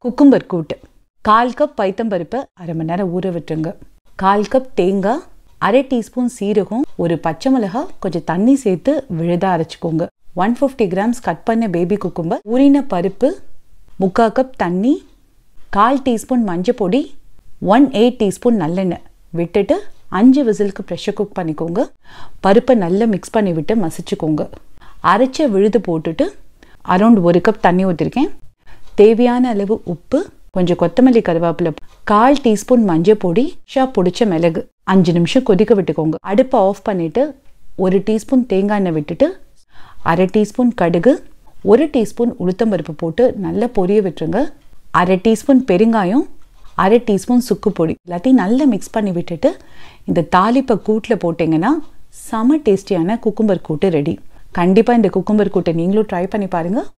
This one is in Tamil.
குக்கும்பர் கூட்டு கால் கப் பைத்தம்பருப்பை அரை மணி நேரம் ஊற விட்டுருங்க கால் கப் தேங்காய் அரை டீஸ்பூன் சீரகம் ஒரு பச்சை மிளகாய் கொஞ்சம் தண்ணி சேர்த்து விழுதா அரைச்சிக்கோங்க ஒன் ஃபிஃப்டி கிராம்ஸ் கட் பண்ண பேபி குக்கும்பர் ஊறின பருப்பு முக்கால் கப் தண்ணி கால் டீஸ்பூன் மஞ்சள் பொடி ஒன் எயிட் டீஸ்பூன் நல்லெண்ணெய் விட்டுட்டு அஞ்சு விசிலுக்கு ப்ரெஷர் குக் பண்ணிக்கோங்க பருப்பை நல்லா மிக்ஸ் பண்ணி விட்டு மசிச்சுக்கோங்க அரைச்ச விழுது போட்டுட்டு அரௌண்ட் ஒரு கப் தண்ணி ஊற்றிருக்கேன் தேவையான அளவு உப்பு கொஞ்சம் கொத்தமல்லி கருவேப்பிலை கால் டீஸ்பூன் மஞ்சள் பொடி ஷா பிடிச்ச மிளகு அஞ்சு நிமிஷம் கொதிக்க விட்டுக்கோங்க அடுப்பை ஆஃப் பண்ணிவிட்டு ஒரு டீஸ்பூன் தேங்காய் எண்ணெய் விட்டுட்டு அரை டீஸ்பூன் கடுகு ஒரு டீஸ்பூன் உளுத்தம்பருப்பு போட்டு நல்லா பொரிய விட்டுருங்க அரை டீஸ்பூன் பெருங்காயம் அரை டீஸ்பூன் சுக்கு பொடி எல்லாத்தையும் நல்லா மிக்ஸ் பண்ணி விட்டுட்டு இந்த தாளிப்பை கூட்டில் போட்டிங்கன்னா செம டேஸ்டியான குக்கும்பர் கூட்டு ரெடி கண்டிப்பாக இந்த குக்கும்பர் கூட்டை நீங்களும் ட்ரை பண்ணி பாருங்கள்